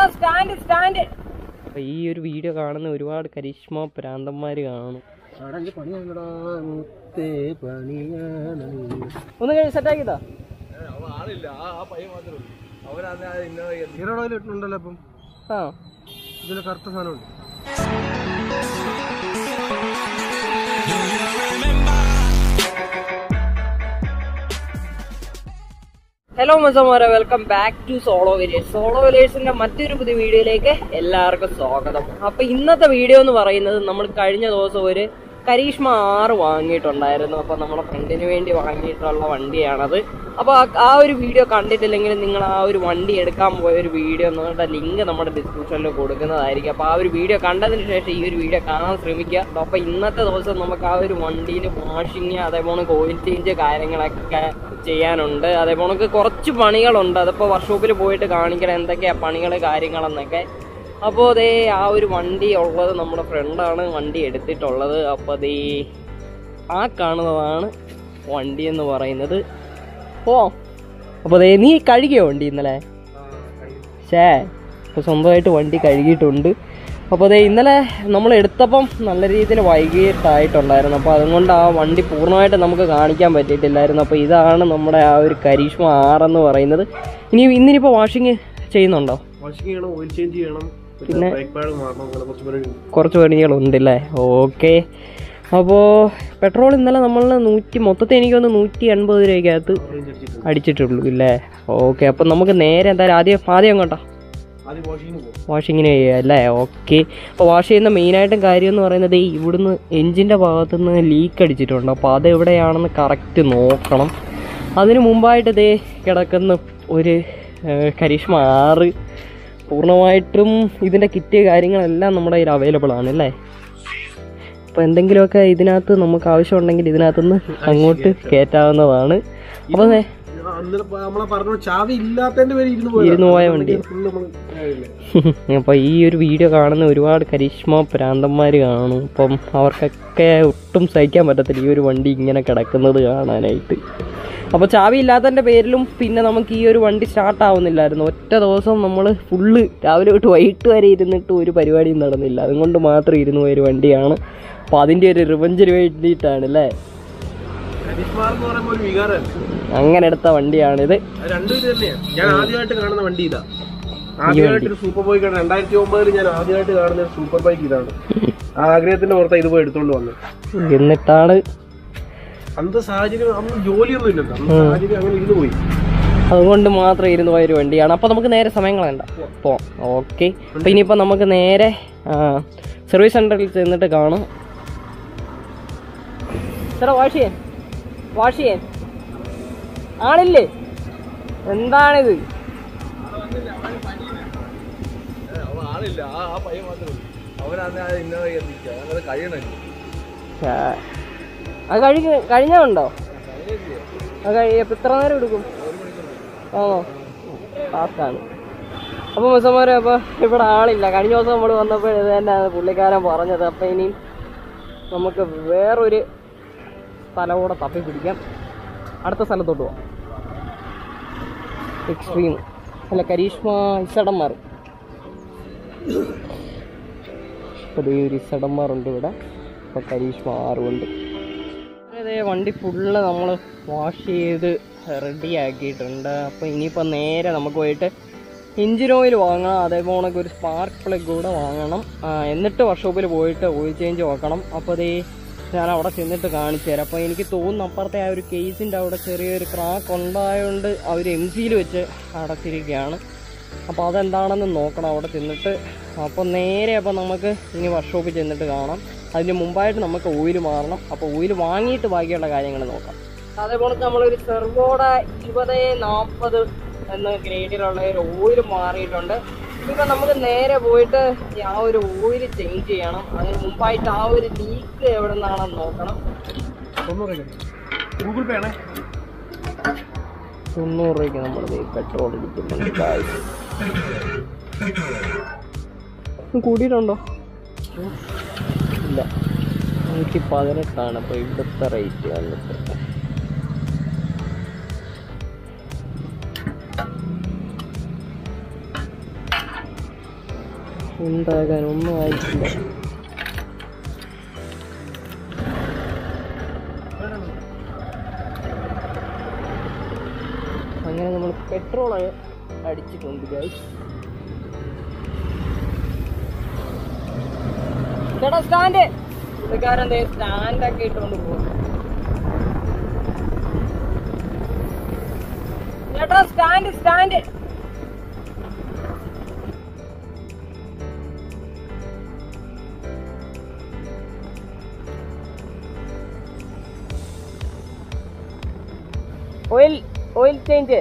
Stand stand അപ്പൊ ഈ ഒരു വീഡിയോ കാണുന്ന ഒരുപാട് കരിഷ്മ പ്രാന്തന്മാര് കാണും ഒന്ന് കഴിഞ്ഞ് സെറ്റാക്കിതാ ഉണ്ടല്ലോ അപ്പം ആ ഇതിൽ കറുത്ത സാധനമുണ്ട് ഹലോ മസമാരെ welcome back to solo wheelers solo വിലേഴ്സിന്റെ മറ്റൊരു പുതിയ വീഡിയോയിലേക്ക് എല്ലാവർക്കും സ്വാഗതം അപ്പൊ ഇന്നത്തെ വീഡിയോ എന്ന് പറയുന്നത് നമ്മൾ കഴിഞ്ഞ ദിവസം ഒരു കരീഷ്മ ആറ് വാങ്ങിയിട്ടുണ്ടായിരുന്നു അപ്പൊ നമ്മുടെ ഫ്രണ്ടിന് വേണ്ടി വാങ്ങിയിട്ടുള്ള വണ്ടിയാണത് അപ്പൊ ആ- ആ ഒരു വീഡിയോ കണ്ടിട്ടില്ലെങ്കിൽ നിങ്ങൾ ആ ഒരു വണ്ടി എടുക്കാൻ പോയ ഒരു വീഡിയോ എന്നുള്ള ലിങ്ക് നമ്മുടെ ഡിസ്ക്രിപ്ഷനിൽ കൊടുക്കുന്നതായിരിക്കും അപ്പൊ ആ ഒരു വീഡിയോ കണ്ടതിന് ശേഷം ഈ ഒരു വീഡിയോ കാണാൻ ശ്രമിക്കുക അപ്പൊ ഇന്നത്തെ ദിവസം നമുക്ക് ആ ഒരു വണ്ടിയിൽ വാഷിങ് അതേപോലെ ഓയിൽ ചേഞ്ച് കാര്യങ്ങളൊക്കെ ചെയ്യാനുണ്ട് അതേപോലെ കുറച്ച് പണികളുണ്ട് അതിപ്പോൾ വർക്ക്ഷോപ്പിൽ പോയിട്ട് കാണിക്കണം എന്തൊക്കെയാ പണികൾ കാര്യങ്ങളെന്നൊക്കെ അപ്പോൾ അതേ ആ ഒരു വണ്ടി ഉള്ളത് നമ്മുടെ ഫ്രണ്ടാണ് വണ്ടി എടുത്തിട്ടുള്ളത് അപ്പോൾ അതേ ആ കാണുന്നതാണ് വണ്ടി എന്ന് പറയുന്നത് ഓ അപ്പോൾ അതേ നീ കഴുകിയോ വണ്ടി ഇന്നലെ ഷേ അപ്പോൾ സ്വന്തമായിട്ട് വണ്ടി കഴുകിയിട്ടുണ്ട് അപ്പോൾ അതെ ഇന്നലെ നമ്മൾ എടുത്തപ്പം നല്ല രീതിയിൽ വൈകിട്ടായിട്ടുണ്ടായിരുന്നു അപ്പോൾ അതുകൊണ്ട് ആ വണ്ടി പൂർണ്ണമായിട്ട് നമുക്ക് കാണിക്കാൻ പറ്റിയിട്ടില്ലായിരുന്നു അപ്പോൾ ഇതാണ് നമ്മുടെ ആ ഒരു കരീഷ്മ ആറെന്ന് പറയുന്നത് ഇനി ഇന്നിനിപ്പോൾ വാഷിങ് ചെയ്യുന്നുണ്ടോ വാഷിംഗ് ചെയ്യണം ഓയിൽ ചേഞ്ച് ചെയ്യണം പിന്നെ? പിന്നെ ബ്രേക്ക് പാഡ് മാറണം അങ്ങനെ കുറച്ച് പരിപാടി കുറച്ച് പണികളുണ്ടല്ലേ ഓക്കെ അപ്പോൾ പെട്രോൾ ഇന്നലെ നമ്മൾ നൂറ്റി മൊത്തത്തിൽ എനിക്കൊന്ന് നൂറ്റി എൺപത് രൂപയ്ക്കകത്ത് റേഞ്ച് അടിച്ചിട്ടുണ്ട് അടിച്ചിട്ടുള്ളൂ ഇല്ലേ ഓക്കെ അപ്പം നമുക്ക് നേരെ എന്തായാലും ആദ്യം ആദ്യം അങ്ങോട്ടാ ആദ്യം വാഷിങ്ങിന് പോകും വാഷിങ്ങിന് ചെയ്യുക അല്ലേ ഓക്കെ അപ്പോൾ വാഷ് ചെയ്യുന്ന മെയിനായിട്ടും കാര്യം എന്ന് പറയുന്നത് ഈ ഇവിടുന്ന് എഞ്ചിൻ്റെ ഭാഗത്തുനിന്ന് ലീക്ക് അടിച്ചിട്ടുണ്ട് അപ്പോൾ അത് എവിടെയാണെന്ന് കറക്റ്റ് നോക്കണം അതിന് മുമ്പായിട്ട് ദേ കിടക്കുന്ന ഒരു ഏഹ്, കരിഷ്മ ആറ് പൂർണ്ണമായിട്ടും ഇതിൻ്റെ കിറ്റ് കാര്യങ്ങളെല്ലാം നമ്മുടെ കയ്യിൽ അവൈലബിൾ ആണ് അല്ലേ അപ്പോൾ എന്തെങ്കിലുമൊക്കെ ഇതിനകത്ത് നമുക്ക് ആവശ്യമുണ്ടെങ്കിൽ ഇതിനകത്തുനിന്ന് അങ്ങോട്ട് കയറ്റാവുന്നതാണ് അപ്പോൾ ദേ അന്നേരം പ- നമ്മളെ പറഞ്ഞു ചാവി ഇല്ലാത്തതിന്റെ പേര് ഇരുന്ന് പോയതാ. ഇരുന്ന് പോയ വണ്ടി. ഫുള്ള് നമ്മള് ഇതായില്ലേ. അപ്പോൾ ഈ ഒരു വീഡിയോ കാണുന്ന ഒരുപാട് കരിഷ്മ പ്രാന്തന്മാർ കാണും അപ്പം അവർക്കൊക്കെ ഒട്ടും സഹിക്കാൻ പറ്റത്തില്ല ഈ ഒരു വണ്ടി ഇങ്ങനെ കിടക്കുന്നത് കാണാനായിട്ട് അപ്പോൾ ചാവി ഇല്ലാത്തതിൻ്റെ പേരിലും പിന്നെ നമുക്ക് ഈ ഒരു വണ്ടി സ്റ്റാർട്ട് ആവുന്നില്ലായിരുന്നു ഒറ്റ ദിവസം നമ്മൾ ഫുള്ള് രാവിലെ തൊട്ട് വൈകിട്ട് വരെ ഇരുന്നിട്ട് ഒരു പരിപാടിയും നടന്നില്ല അതുകൊണ്ട് മാത്രം ഇരുന്ന് പോയ ഒരു വണ്ടിയാണ് അപ്പോൾ അതിൻ്റെ ഒരു റിവഞ്ചിന് വേണ്ടിയിട്ടാണ് അല്ലേ കരിഷ്മാർ എന്ന് പറയുമ്പോൾ ഒരു വികാരമല്ല അങ്ങനെ എടുത്ത വണ്ടിയാണിത് അത് രണ്ടും ഇത് തന്നെയാണ് ഞാൻ ആദ്യമായിട്ട് കാണുന്ന വണ്ടി ഇതാ ആദ്യമായിട്ട് ഒരു സൂപ്പർ ബൈക്ക് ആണ് രണ്ടായിരത്തി ഒമ്പതിൽ ഞാൻ ആദ്യമായിട്ട് കാണുന്ന ഒരു സൂപ്പർ ബൈക്ക് ഇതാണ് ആ ആഗ്രഹത്തിന്റെ പുറത്ത് ഇത് പോയി എടുത്തോണ്ട് വന്നത് എന്നിട്ടാണ് അന്ന് സാഹചര്യം അന്ന് ജോലിയൊന്നും ഇല്ലല്ലോ അന്ന് സാഹചര്യം അങ്ങനെ ഇരുന്ന് പോയി അതുകൊണ്ട് മാത്രം ഇരുന്ന് പോയ ഒരു വണ്ടിയാണ് അപ്പോൾ നമുക്ക് നേരെ സമയം കളയണ്ട പോവാം ഓക്കെ അപ്പോൾ ഇനിയിപ്പോൾ നമുക്ക് നേരെ സർവീസ് സെൻറ്ററിൽ ചെന്നിട്ട് കാണാം ചേട്ടാ വാഷ് ചെയ്യാൻ വാഷ് ചെയ്യാൻ ആണില്ലേ എന്താണിത് ആളില്ല ആ പയ്യൻ മാത്രമേ ഉള്ളൂ അവനാണ് ഇന്നോവ അങ്ങനെ കഴിയണല്ലോ ആ, അത് കഴിഞ്ഞ് കഴിഞ്ഞുണ്ടോ അത് കഴി അപ്പോൾ എത്ര നേരം എടുക്കും ആണോ ഫാസ്റ്റാണ് അപ്പോൾ മിസ്സന്മാരെ അപ്പോൾ ഇവിടെ ആളില്ല കഴിഞ്ഞ ദിവസം നമ്മൾ വന്നപ്പോൾ ഇത് തന്നെയാണ് പുള്ളിക്കാരൻ പറഞ്ഞത് അപ്പോൾ ഇനി നമുക്ക് വേറൊരു സ്ഥലം കൂടെ തപ്പി പിടിക്കാം അടുത്ത സ്ഥലത്തോട്ട് പോവാം എക്സ്ട്രീം അല്ല കരീഷ്മ ഇസടന്മാർ അപ്പോൾ ഈ ഒരു ഇസടന്മാരുണ്ട് ഇവിടെ അപ്പോൾ കരീഷ്മ ആറുണ്ട് അതെ വണ്ടി ഫുള്ള് നമ്മൾ വാഷ് ചെയ്ത് റെഡി ആക്കിയിട്ടുണ്ട് അപ്പോൾ ഇനിയിപ്പോൾ നേരെ നമുക്ക് പോയിട്ട് എഞ്ചിൻ ഓയിൽ വാങ്ങണം അതേപോലെ ഒരു സ്പാർക്ക് പ്ലഗ് കൂടെ വാങ്ങണം ആ, എന്നിട്ട് വർക്ക്ഷോപ്പിൽ പോയിട്ട് ഓയിൽ ചേഞ്ച് നോക്കണം അപ്പോൾ അതേ ഞാൻ അവിടെ ചെന്നിട്ട് കാണിച്ചു തരാം അപ്പോൾ എനിക്ക് തോന്നുന്നു അപ്പുറത്തെ ആ ഒരു കേസിൻ്റെ അവിടെ ചെറിയൊരു ക്രാക്ക് ഉണ്ടായതുകൊണ്ട് അവർ എം സിയിൽ വെച്ച് അടച്ചിരിക്കുകയാണ് അപ്പോൾ അതെന്താണെന്ന് നോക്കണം അവിടെ ചെന്നിട്ട് അപ്പോൾ നേരെ അപ്പോൾ നമുക്ക് ഇനി വർക്ക്ഷോപ്പിൽ ചെന്നിട്ട് കാണാം അതിന് മുമ്പായിട്ട് നമുക്ക് ഓയിൽ മാറണം അപ്പോൾ ഓയിൽ വാങ്ങിയിട്ട് ബാക്കിയുള്ള കാര്യങ്ങൾ നോക്കാം അതേപോലെ നമ്മളൊരു സെർവോടെ ഇരുപത് നാൽപ്പത് എന്ന ഗ്രേഡിലുള്ള ഒരു ഓയിൽ മാറിയിട്ടുണ്ട് ഇപ്പം നമുക്ക് നേരെ പോയിട്ട് ആ ഒരു ഓയിൽ ചേഞ്ച് ചെയ്യണം അതിന് മുമ്പായിട്ട് ആ ഒരു ലീക്ക് എവിടെ നിന്നാണെന്ന് നോക്കണം ഗൂഗിൾ പേ ആണേ തൊണ്ണൂറ് രൂപയ്ക്ക് നമ്മൾ പെട്രോൾ അടിക്കുന്നുണ്ട് guys. ഇത് കൂടിയിട്ടുണ്ടോ ഇല്ല നൂറ്റി പതിനെട്ടാണ് അപ്പോൾ ഇവിടുത്തെ റേറ്റ് വന്നിട്ട് എന്താകാൻ ഒന്നും ആയിട്ടില്ല അങ്ങനെ നമ്മൾ പെട്രോൾ അടിച്ചിട്ടുണ്ട് ഗൈസ് ചേട്ടാ സ്റ്റാൻഡ് ഇതുകാരൻ സ്റ്റാൻഡൊക്കെ ഇട്ടുകൊണ്ട് പോകും ചേട്ടാ stand stand oil oil change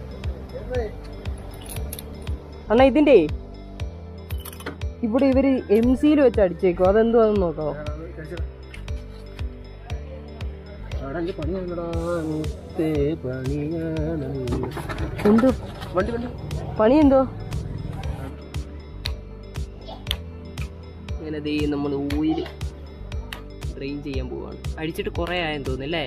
അണ്ണാ ഇതിന്റെ ഇവിടെ ഇവര് എം സിയിൽ വെച്ച് അടിച്ചേക്കും അതെന്തുവാന്ന് നോക്കാവോ എന്ത് വണ്ടി വണ്ടി പണി എന്തോ അങ്ങനെ ദേ നമ്മൾ ഓയില് ഡ്രെയിൻ ചെയ്യാൻ പോവാണ് അടിച്ചിട്ട് കുറേ ആയെന്ന് തോന്നുന്നു അല്ലേ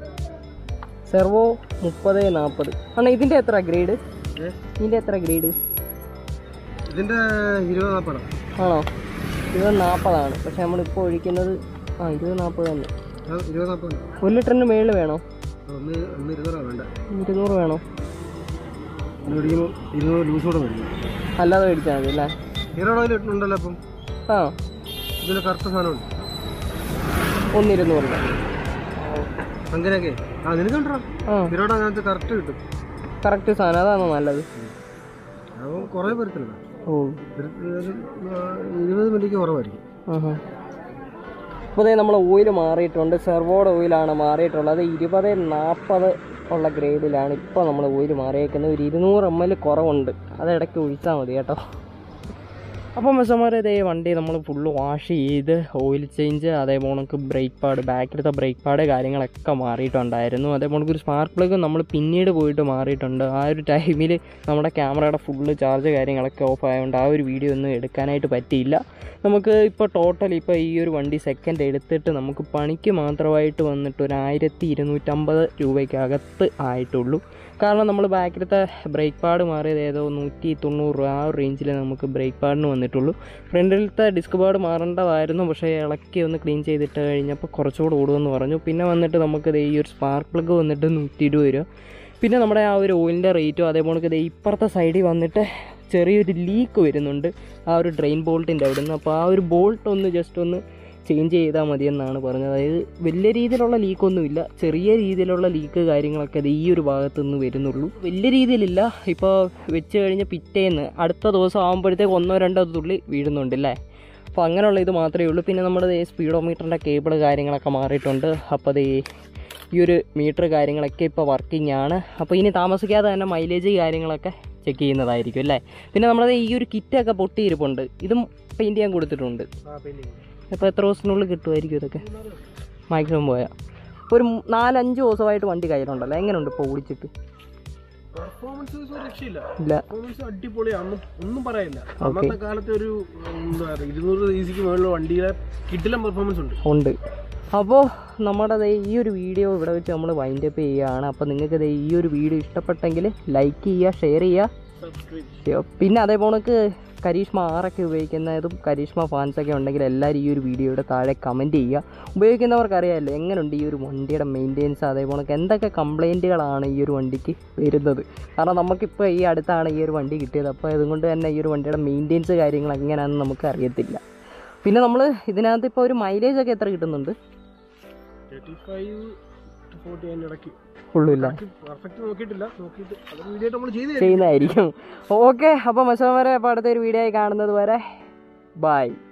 സെർവോ മുപ്പത് നാൽപ്പത് അണ്ണാ ഇതിന്റെ എത്ര ഗ്രേഡ് ഏ? ഇതിന്റെ എത്ര ഗ്രേഡ് ഇതിന്റെ ഇരുപത് നാൽപ്പണം ആണോ ഇരുപത് നാൽപ്പതാണ് പക്ഷെ നമ്മളിപ്പോൾ ഒഴിക്കുന്നത് ആ ഇരുപത് നാൽപ്പത് തന്നെ ഇരുപത് നാൽപ്പത് ഒരു ലിറ്ററിന് മേളിൽ വേണോ ഒന്ന് ഒന്ന് ഇരുന്നൂറാ വേണ്ട ഇരുന്നൂറ് വേണോ ഒന്ന് മേടിക്കുമ്പോൾ ഇരുന്നൂറ് ലൂസ് കൂടെ മേടിക്കും അല്ലാതെ മേടിച്ചാൽ മതി അല്ലേ ഹീറോ ഓയിൽ ഉണ്ടല്ലോ അപ്പം ആ ഇതിൽ കറുത്ത സാധനമുണ്ട് ഒന്നിരുന്നൂറിന് അങ്ങനെയൊക്കെ ആ നിനക്കുണ്ടോ ആ ഹീറോയുടെ അങ്ങനത്തെ കറക്റ്റ് കിട്ടും കറക്റ്റ് സാധനം അതാണോ നല്ലത് അപ്പം കുറേ പേരത്തില്ല ഓ ഇരുപത് മിനിറ്റ് കുറവായിരിക്കും ആഹാ ഇപ്പോൾ ദേ നമ്മൾ ഓയിൽ മാറിയിട്ടുണ്ട് സെർവോയുടെ ഓയിലാണ് മാറിയിട്ടുള്ളത് ഇരുപത് നാൽപ്പത് ഉള്ള ഗ്രേഡിലാണ് ഇപ്പോൾ നമ്മൾ ഓയിൽ മാറിയേക്കുന്നത് ഒരു ഇരുന്നൂറ് എം എൽ കുറവുണ്ട് അത് ഇടയ്ക്ക് ഒഴിച്ചാൽ മതി കേട്ടോ അപ്പോൾ മെസ്സന്മാരെ ഇതേ വണ്ടി നമ്മൾ ഫുള്ള് വാഷ് ചെയ്ത് ഓയിൽ ചേഞ്ച് അതേപോലെ നമുക്ക് ബ്രേക്ക് പാഡ് ബാക്കിലത്തെ ബ്രേക്ക് പാഡ് കാര്യങ്ങളൊക്കെ മാറിയിട്ടുണ്ടായിരുന്നു അതേപോലെ ഒരു സ്പാർക്ക് പ്ലഗ് നമ്മൾ പിന്നീട് പോയിട്ട് മാറിയിട്ടുണ്ട് ആ ഒരു ടൈമിൽ നമ്മുടെ ക്യാമറയുടെ ഫുള്ള് ചാർജ് കാര്യങ്ങളൊക്കെ ഓഫ് ആയതുകൊണ്ട് ആ ഒരു വീഡിയോ ഒന്നും എടുക്കാനായിട്ട് പറ്റിയില്ല നമുക്ക് ഇപ്പോൾ ടോട്ടൽ ഇപ്പോൾ ഈ ഒരു വണ്ടി സെക്കൻഡ് എടുത്തിട്ട് നമുക്ക് പണിക്ക് മാത്രമായിട്ട് വന്നിട്ട് ഒരു ആയിരത്തി ഇരുന്നൂറ്റമ്പത് രൂപയ്ക്കകത്ത് ആയിട്ടുള്ളൂ കാരണം നമ്മൾ ബാക്കിലത്തെ ബ്രേക്ക് പാഡ് മാറിയത് ഏതോ നൂറ്റി തൊണ്ണൂറ് രൂപ ആ ഒരു റേഞ്ചിൽ നമുക്ക് ബ്രേക്ക് പാഡിന് വന്നിട്ടുള്ളൂ ഫ്രണ്ടിലത്തെ ഡിസ്ക് പാഡ് മാറേണ്ടതായിരുന്നു പക്ഷേ ഇളക്കി ഒന്ന് ക്ലീൻ ചെയ്തിട്ട് കഴിഞ്ഞപ്പോൾ കുറച്ചുകൂടെ ഓടുമെന്ന് പറഞ്ഞു പിന്നെ വന്നിട്ട് നമുക്ക് ദേ ഈ ഒരു സ്പാർക്ക് പ്ലഗ് വന്നിട്ട് നൂറ്റി ഇരുപത് രൂപ പിന്നെ നമ്മുടെ ആ ഒരു ഓയിലിൻ്റെ റേറ്റും അതേപോലെ ദേ ഇപ്പുറത്തെ സൈഡിൽ വന്നിട്ട് ചെറിയൊരു ലീക്ക് വരുന്നുണ്ട് ആ ഒരു ഡ്രെയിൻ ബോൾട്ടിൻ്റെ അവിടെ നിന്ന് അപ്പോൾ ആ ഒരു ബോൾട്ട് ഒന്ന് ജസ്റ്റ് ഒന്ന് ചേഞ്ച് ചെയ്താൽ മതി എന്നാണ് പറഞ്ഞത് അതായത് വലിയ രീതിയിലുള്ള ലീക്കൊന്നുമില്ല ചെറിയ രീതിയിലുള്ള ലീക്ക് കാര്യങ്ങളൊക്കെ അത് ഈ ഒരു ഭാഗത്ത് നിന്ന് വരുന്നുള്ളൂ വലിയ രീതിയിലില്ല ഇപ്പോൾ വെച്ച് കഴിഞ്ഞ് പിറ്റേന്ന് അടുത്ത ദിവസം ആകുമ്പോഴത്തേക്ക് ഒന്നോ രണ്ടോ തുള്ളി വീഴുന്നുണ്ട് അല്ലേ അപ്പോൾ അങ്ങനെയുള്ള ഇത് മാത്രമേ ഉള്ളൂ പിന്നെ നമ്മുടെ സ്പീഡോമീറ്ററിൻ്റെ കേബിൾ കാര്യങ്ങളൊക്കെ മാറിയിട്ടുണ്ട് അപ്പോൾ അത് ഈ ഒരു മീറ്റർ കാര്യങ്ങളൊക്കെ ഇപ്പോൾ വർക്കിംഗ് ആണ് അപ്പോൾ ഇനി താമസിക്കാതെ തന്നെ മൈലേജ് കാര്യങ്ങളൊക്കെ ചെക്ക് ചെയ്യുന്നതായിരിക്കും അല്ലേ പിന്നെ നമ്മളത് ഈ ഒരു കിറ്റൊക്കെ പൊട്ടിയിരിപ്പുണ്ട് ഇതും പെയിൻറ്റ് ചെയ്യാൻ കൊടുത്തിട്ടുണ്ട് ആ പിന്നെ അപ്പോൾ എത്ര ദിവസത്തിനുള്ളിൽ കിട്ടുമായിരിക്കും ഇതൊക്കെ മാക്സിമം പോയാൽ ഒരു മൂ- നാലഞ്ച് ദിവസമായിട്ട് വണ്ടി കയ്യിലുണ്ടല്ലോ എങ്ങനെയുണ്ട് ഇപ്പോൾ ഓടിച്ചിട്ട് പെർഫോമൻസ് ഒരു രക്ഷയില്ല ഇല്ല പെർഫോമൻസ് അടിപൊളിയാണ് ഒന്നും പറയില്ല അന്നത്തെ കാലത്തെ ഒരു എന്താ പറയുക ഇരുന്നൂറ് ഇ സിക്ക് മുകളിലുള്ള വണ്ടിയിലെ കിട്ടില്ല പെർഫോമൻസ് ഉണ്ട് ഉണ്ട് അപ്പോൾ നമ്മുടെ ദേ ഈ ഒരു വീഡിയോ ഇവിടെ വെച്ച് നമ്മൾ വൈൻഡ് അപ്പ് ചെയ്യുകയാണ് അപ്പോൾ നിങ്ങൾക്ക് ദേ ഈ ഒരു വീഡിയോ ഇഷ്ടപ്പെട്ടെങ്കിൽ ലൈക്ക് ചെയ്യുക ഷെയർ ചെയ്യുക സബ്സ്ക്രൈബ് പിന്നെ അതേപോലെ കരീഷ്മ ആറൊക്കെ ഉപയോഗിക്കുന്നതും കരീഷ്മ ഫാൻസൊക്കെ ഉണ്ടെങ്കിൽ എല്ലാവരും ഈ ഒരു വീഡിയോയുടെ താഴെ കമൻറ്റ് ചെയ്യുക ഉപയോഗിക്കുന്നവർക്ക് അറിയാമല്ലോ എങ്ങനെയുണ്ട് ഈ ഒരു വണ്ടിയുടെ മെയിൻ്റെനൻസ് അതേപോലെ എന്തൊക്കെ കംപ്ലൈൻറ്റുകളാണ് ഈ ഒരു വണ്ടിക്ക് വരുന്നത് കാരണം നമുക്കിപ്പോൾ ഈ അടുത്താണ് ഈ ഒരു വണ്ടി കിട്ടിയത് അപ്പോൾ അതുകൊണ്ട് തന്നെ ഈ ഒരു വണ്ടിയുടെ മെയിൻ്റെനൻസ് കാര്യങ്ങൾ എങ്ങനെയാണെന്ന് നമുക്ക് അറിയത്തില്ല പിന്നെ നമ്മൾ ഇതിനകത്ത് ഇപ്പോൾ ഒരു മൈലേജ് ഒക്കെ എത്ര കിട്ടുന്നുണ്ട് തേർട്ടി ഫൈവ് ഫോർട്ടി അതിൻ്റെ ഇടയ്ക്ക് ഉള്ളില്ല പെർഫെക്റ്റ് നോക്കിയിട്ടില്ല നോക്കിയിട്ട് അതൊരു വീഡിയോ നമ്മൾ ചെയ്ത് ചെയ്യുന്നതായിരിക്കും ഓക്കെ അപ്പോൾ മത്സരം വരെ അപ്പോൾ അടുത്തൊരു വീഡിയോ ആയി കാണുന്നത് വരെ ബൈ